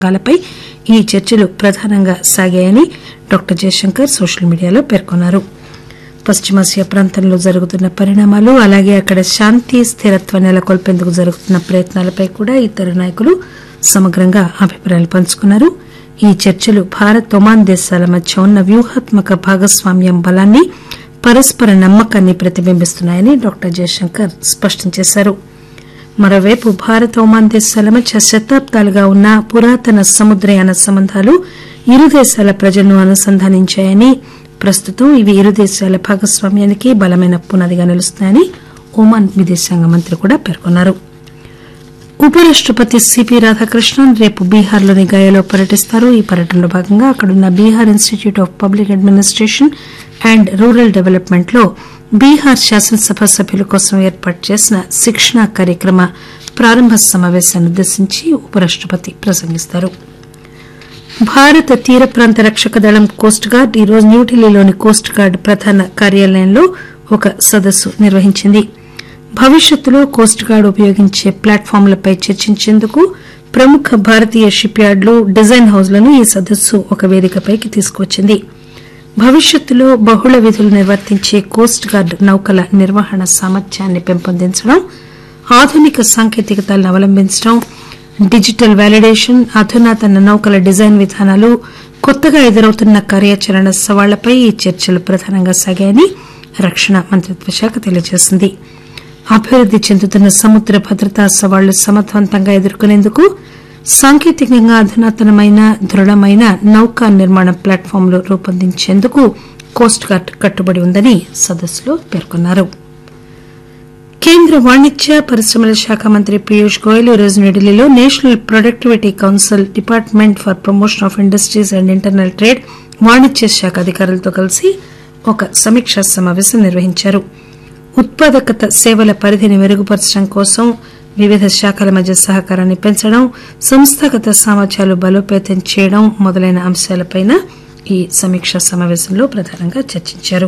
రంగాలపై ఈ చర్చలు ప్రధానంగా సాగాయని డాక్టర్ జయశంకర్ సోషల్ మీడియాలో పేర్కొన్నారు పశ్చిమాసియా ప్రాంతంలో జరుగుతున్న పరిణామాలు అలాగే అక్కడ శాంతి స్థిరత్వం నెలకొల్పేందుకు జరుగుతున్న ప్రయత్నాలపై కూడా ఇద్దరు నాయకులు సమగ్రంగా అభిప్రాయాలు పంచుకున్నారు ఈ చర్చలు భారత్ ఒమాన్ దేశాల మధ్య ఉన్న వ్యూహాత్మక భాగస్వామ్యం బలాన్ని పరస్పర నమ్మకాన్ని ప్రతిబింబిస్తున్నాయని డాక్టర్ జయశంకర్ స్పష్టం చేశారు మరోవైపు భారత్ ఒమాన్ దేశాల మధ్య శతాబ్దాలుగా ఉన్న పురాతన సముద్రయాన సంబంధాలు ఇరు దేశాల ప్రజలను అనుసంధానించాయని ప్రస్తుతం ఇవి ఇరు దేశాల భాగస్వామ్యానికి బలమైన పునాదిగా నిలుస్తున్నాయని ఒమాన్ విదేశాంగ మంత్రి కూడా పేర్కొన్నారు ఉపరాష్టపతి సిపి రాధాకృష్ణన్ రేపు బీహార్లోని గయాలో పర్యటిస్తారు ఈ పర్యటనలో భాగంగా అక్కడున్న Bihar institute of public administration and rural development లో బీహార్ శాసనసభ సభ్యుల కోసం ఏర్పాటు చేసిన శిక్షణా కార్యక్రమ ప్రారంభ సమావేశాన్ని ఉద్దేశించి ఉపరాష్టపతి ప్రసంగిస్తారు భారత తీర ప్రాంత రక్షక దళం కోస్ట్ గార్డ్ ఈరోజు న్యూఢిల్లీలోని కోస్ట్ గార్డ్ ప్రధాన కార్యాలయంలో ఒక సదస్సు నిర్వహించింది భవిష్యత్తులో కోస్ట్ గార్డ్ ఉపయోగించే ప్లాట్ఫామ్లపై చర్చించేందుకు ప్రముఖ భారతీయ షిప్ యార్డులు డిజైన్ హౌజ్లను ఈ సదస్సు ఒక వేదికపైకి తీసుకువచ్చింది భవిష్యత్తులో బహుళ విధులు నిర్వర్తించే కోస్ట్ గార్డ్ నౌకల నిర్వహణ సామర్థ్యాన్ని పెంపొందించడం ఆధునిక సాంకేతికతలను అవలంబించడం డిజిటల్ వాలిడేషన్ అధునాతన నౌకల డిజైన్ విధానాలు కొత్తగా ఎదురవుతున్న కార్యాచరణ సవాళ్లపై ఈ చర్చలు ప్రధానంగా సాగాయని రక్షణ మంత్రిత్వ శాఖ తెలియజేసింది అభివృద్ది చెందుతున్న సముద్ర భద్రతా సవాళ్లు సమర్థవంతంగా ఎదుర్కొనేందుకు సాంకేతికంగా అధునాతనమైన దృఢమైన నౌకా నిర్మాణ ప్లాట్ఫామ్లు రూపొందించేందుకు కోస్ట్ గార్డ్ కట్టుబడి ఉందని సదస్సులో పేర్కొన్నారు కేంద్ర వాణిజ్య పరిశ్రమల శాఖ మంత్రి పీయూష్ గోయల్ ఈరోజు న్యూఢిల్లీలో national productivity council department for promotion of industries and internal trade వాణిజ్య శాఖ అధికారులతో కలిసి ఒక సమీక్షా సమావేశం నిర్వహించారు ఉత్పాదకత సేవల పరిధిని మెరుగుపరచడం కోసం వివిధ శాఖల మధ్య సహకారాన్ని పెంచడం సంస్థాగత సామర్థ్యాలు బలోపేతం చేయడం మొదలైన అంశాలపై ఈ సమీక్షా సమావేశంలో ప్రధానంగా చర్చించారు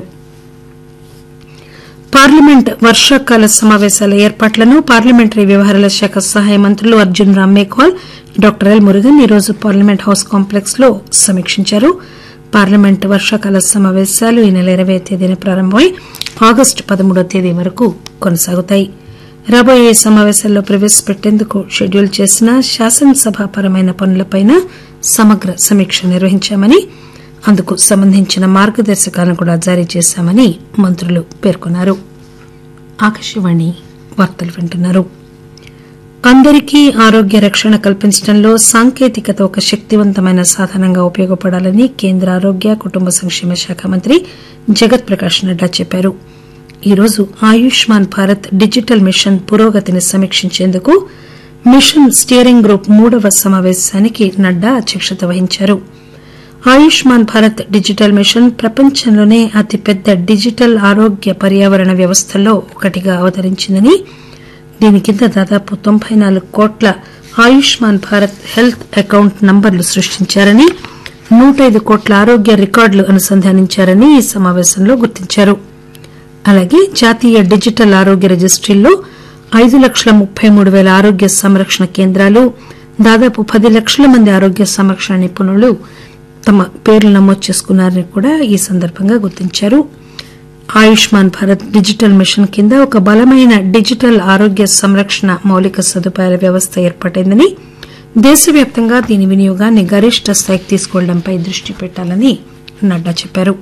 పార్లమెంట్ వర్షాకాల సమావేశాల ఏర్పాట్లను పార్లమెంటరీ వ్యవహారాల శాఖ సహాయ మంత్రులు అర్జున్ రామ్ మేఘ్వాల్ డాక్టర్ ఎల్ మురుగన్ ఈరోజు పార్లమెంట్ హౌస్ కాంప్లెక్స్ లో సమీక్షించారు పార్లమెంట్ వర్షాకాల సమావేశాలు ఈ నెల ఇరవై తేదీన ప్రారంభమై ఆగస్టు పదమూడో తేదీ వరకు కొనసాగుతాయి రాబోయే ఈ సమావేశాల్లో ప్రవేశపెట్టేందుకు షెడ్యూల్ చేసిన శాసనసభాపరమైన పనులపై సమగ్ర సమీక్ష నిర్వహించామని అందుకు సంబంధించిన మార్గదర్శకాలను కూడా జారీ చేశామని మంత్రులు పేర్కొన్నారు ఆకాశవాణి వార్తలు వింటున్నారు అందరికీ ఆరోగ్య రక్షణ కల్పించడంలో సాంకేతికత ఒక శక్తివంతమైన సాధనంగా ఉపయోగపడాలని కేంద్ర ఆరోగ్య కుటుంబ సంక్షేమ శాఖ మంత్రి జగత్ ప్రకాష్ నడ్డా చెప్పారు ఈరోజు ఆయుష్మాన్ భారత్ డిజిటల్ మిషన్ పురోగతిని సమీక్షించేందుకు మిషన్ స్టీరింగ్ గ్రూప్ మూడవ సమావేశానికి నడ్డా అధ్యక్షత వహించారు ఆయుష్మాన్ భారత్ డిజిటల్ మిషన్ ప్రపంచంలోనే అతిపెద్ద డిజిటల్ ఆరోగ్య పర్యావరణ వ్యవస్థల్లో ఒకటిగా అవతరించిందని దీని కింద దాదాపు తొంభై నాలుగు కోట్ల ఆయుష్మాన్ భారత్ హెల్త్ అకౌంట్ నంబర్లు సృష్టించారని నూట ఐదు కోట్ల ఆరోగ్య రికార్డులు అనుసంధానించారని ఈ సమావేశంలో గుర్తించారు అలాగే జాతీయ డిజిటల్ ఆరోగ్య రిజిస్ట్రీల్లో ఐదు లక్షల ముప్పై మూడు పేల ఆరోగ్య సంరక్షణ కేంద్రాలు దాదాపు పది లక్షల మంది ఆరోగ్య సంరక్షణ నిపుణులు తమ పేర్లు నమోదు చేసుకున్నారని కూడా ఈ సందర్భంగా గుర్తించారు ఆయుష్మాన్ భారత్ డిజిటల్ మిషన్ కింద ఒక బలమైన డిజిటల్ ఆరోగ్య సంరక్షణ మౌలిక సదుపాయాల వ్యవస్థ ఏర్పాటైందని దేశవ్యాప్తంగా దీని వినియోగాన్ని గరిష్ట స్థాయికి తీసుకువెళ్లడంపై దృష్టి పెట్టాలని నడ్డా చెప్పారు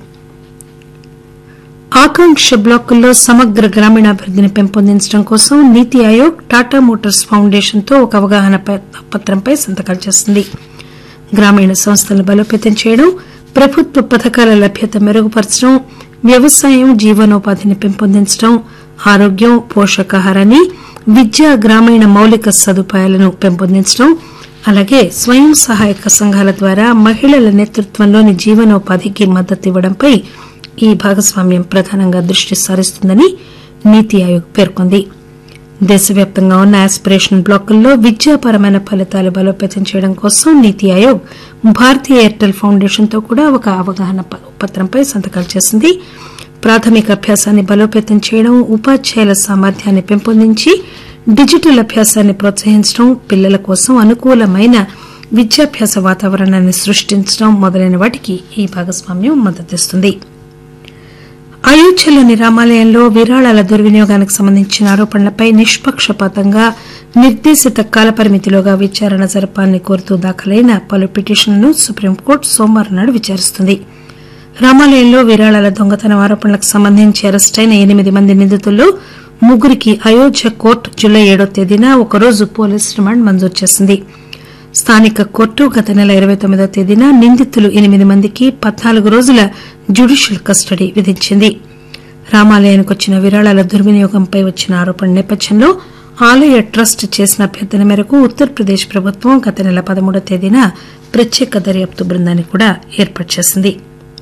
ఆకాంక్ష బ్లాకుల్లో సమగ్ర గ్రామీణాభివృద్దిని పెంపొందించడం కోసం నీతి ఆయోగ్ టాటా మోటార్స్ ఫౌండేషన్ తో ఒక అవగాహన పత్రంపై సంతకాలు చేసింది గ్రామీణ సంస్థలను బలోపేతం చేయడం ప్రభుత్వ పథకాల లభ్యత మెరుగుపరచడం వ్యవసాయం జీవనోపాధిని పెంపొందించడం ఆరోగ్యం పోషకాహారాన్ని విద్య గ్రామీణ మౌలిక సదుపాయాలను పెంపొందించడం అలాగే స్వయం సహాయక సంఘాల ద్వారా మహిళల నేతృత్వంలోని జీవనోపాధికి మద్దతు ఇవ్వడంపై ఈ భాగస్వామ్యం ప్రధానంగా దృష్టి సారిస్తుందని నీతి ఆయోగ్ పేర్కొంది దేశవ్యాప్తంగా ఉన్న ఆస్పిరేషన్ బ్లాకుల్లో విద్యాపరమైన ఫలితాలు బలోపేతం చేయడం కోసం నీతి ఆయోగ్ భారతీయ ఎయిర్టెల్ ఫౌండేషన్ తో కూడా ఒక అవగాహన పత్రంపై సంతకాలు చేసింది ప్రాథమిక అభ్యాసాన్ని బలోపేతం చేయడం ఉపాధ్యాయుల సామర్థ్యాన్ని పెంపొందించి డిజిటల్ అభ్యాసాన్ని ప్రోత్సహించడం పిల్లల కోసం అనుకూలమైన విద్యాభ్యాస వాతావరణాన్ని సృష్టించడం మొదలైన వాటికి ఈ భాగస్వామ్యం మద్దతిస్తుంది అయోధ్యలోని రామాలయంలో విరాళాల దుర్వినియోగానికి సంబంధించిన ఆరోపణలపై నిష్పక్షపాతంగా నిర్దేశిత కాలపరిమితిలోగా విచారణ జరపాలని కోరుతూ దాఖలైన పలు పిటిషన్లను సుప్రీంకోర్టు సోమవారం నాడు విచారిస్తుంది రామాలయంలో విరాళాల దొంగతనం ఆరోపణలకు సంబంధించి అరెస్టైన ఎనిమిది మంది నిందితుల్లో ముగ్గురికి అయోధ్య కోర్టు జులై ఏడో తేదీన ఒకరోజు పోలీస్ రిమాండ్ మంజూరు చేసింది స్థానిక కోర్టు గత నెల ఇరవై తొమ్మిదో తేదీన నిందితులు ఎనిమిది మందికి పద్నాలుగు రోజుల జ్యుడిషియల్ కస్టడీ విధించింది రామాలయానికి వచ్చిన విరాళాల దుర్వినియోగంపై వచ్చిన ఆరోపణ నేపథ్యంలో ఆలయ ట్రస్ట్ చేసిన అభ్యర్థన మేరకు ఉత్తరప్రదేశ్ ప్రభుత్వం గత నెల పదమూడో తేదీన ప్రత్యేక దర్యాప్తు బృందాన్ని కూడా ఏర్పాటు చేసింది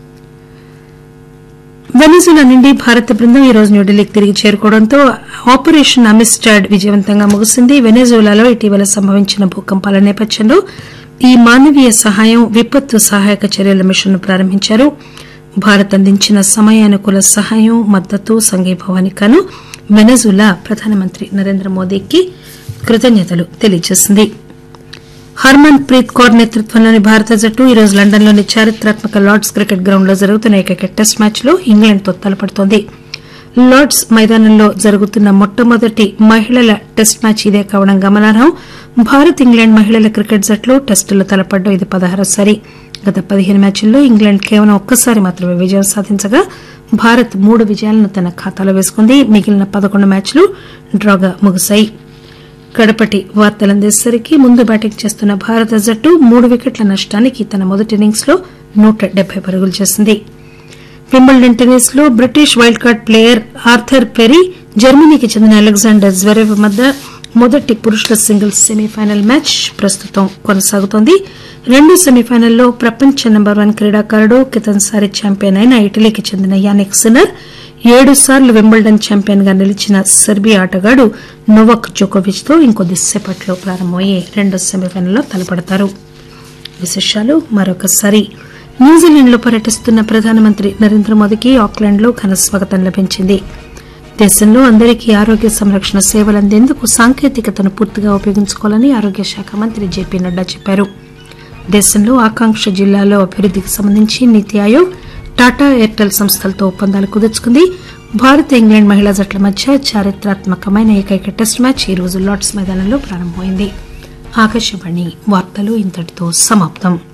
వెనిజులా నుండి భారత బృందం ఈ రోజు న్యూఢిల్లీకి తిరిగి చేరుకోవడంతో ఆపరేషన్ అమిస్టాడ్ విజయవంతంగా ముగిసింది వెనిజులాలో ఇటీవల సంభవించిన భూకంపాల నేపథ్యంలో ఈ మానవీయ సహాయం విపత్తు సహాయక చర్యల మిషన్ను ప్రారంభించారు భారత్ అందించిన సమయానుకూల సహాయం మద్దతు సంఘీభావానికి గాను వెనజులా ప్రధానమంత్రి నరేంద్ర మోదీకి కృతజ్ఞతలు తెలియజేసింది హర్మన్ ప్రీత్ కౌర్ నేతృత్వంలోని భారత జట్టు ఈ రోజు లండన్లోని చారిత్రాత్మక లార్డ్స్ క్రికెట్ గ్రౌండ్లో జరుగుతున్న ఏకైక టెస్ట్ మ్యాచ్లో ఇంగ్లాండ్తో తలపడుతోంది లార్డ్స్ మైదానంలో జరుగుతున్న మొట్టమొదటి మహిళల టెస్ట్ మ్యాచ్ ఇదే కావడం గమనార్హం భారత్ ఇంగ్లాండ్ మహిళల క్రికెట్ జట్లు టెస్టులో తలపడడం ఇది పదహారోసారి గత పదిహేను మ్యాచ్ల్లో ఇంగ్లాండ్ కేవలం ఒక్కసారి మాత్రమే విజయం సాధించగా భారత్ మూడు విజయాలను తన ఖాతాలో వేసుకుంది మిగిలిన పదకొండు మ్యాచ్లు డ్రాగా ముగిశాయి కడపటి వార్తలందేసరికి ముందు బ్యాటింగ్ చేస్తున్న భారత జట్టు మూడు వికెట్ల నష్టానికి తన మొదటి ఇన్నింగ్స్ లో నూట డెబ్బై పరుగులు చేసింది వింబుల్డన్ టెన్నిస్ లో British wild card player Arthur Perry జర్మనీకి చెందిన అలెగ్జాండర్ జ్వరేవ్ మధ్య మొదటి పురుషుల సింగిల్స్ సెమీఫైనల్ మ్యాచ్ ప్రస్తుతం కొనసాగుతోంది రెండు సెమీఫైనల్లో ప్రపంచ నెంబర్ వన్ క్రీడాకారుడు కితన్సారి ఛాంపియన్ అయిన ఇటలీకి చెందిన యానిక్ సిన్నర్ ఏడు సార్లు వింబుల్డన్ ఛాంపియన్ గా నిలిచిన సెర్బియా ఆటగాడు నోవక్ జోకోవిచ్ తో ఇంకొద్దిసేపట్లో ప్రారంభమయ్యే రెండో సెమీఫైనల్లో తలపడతారు విశేషాలు మరొకసారి న్యూజిలాండ్ లో పర్యటిస్తున్న ప్రధానమంత్రి నరేంద్ర మోదీకి ఆక్లాండ్ లో ఘన స్వాగతం లభించింది దేశంలో అందరికీ ఆరోగ్య సంరక్షణ సేవలు అందేందుకు సాంకేతికతను పూర్తిగా ఉపయోగించుకోవాలని ఆరోగ్య శాఖ మంత్రి జేపీ నడ్డా చెప్పారు దేశంలో ఆకాంక్ష జిల్లాలో అభివృద్దికి సంబంధించి నీతి ఆయోగ్ టాటా ఎయిర్టెల్ సంస్థలతో ఒప్పందాలు కుదుర్చుకుంది భారత్ ఇంగ్లాండ్ మహిళా జట్ల మధ్య చారిత్రాత్మకమైన ఏకైక టెస్ట్ మ్యాచ్ ఈ రోజు లార్డ్స్ మైదానంలో ప్రారంభమైంది ఆకాశవాణి వార్తలు ఇంతటితో సమాప్తం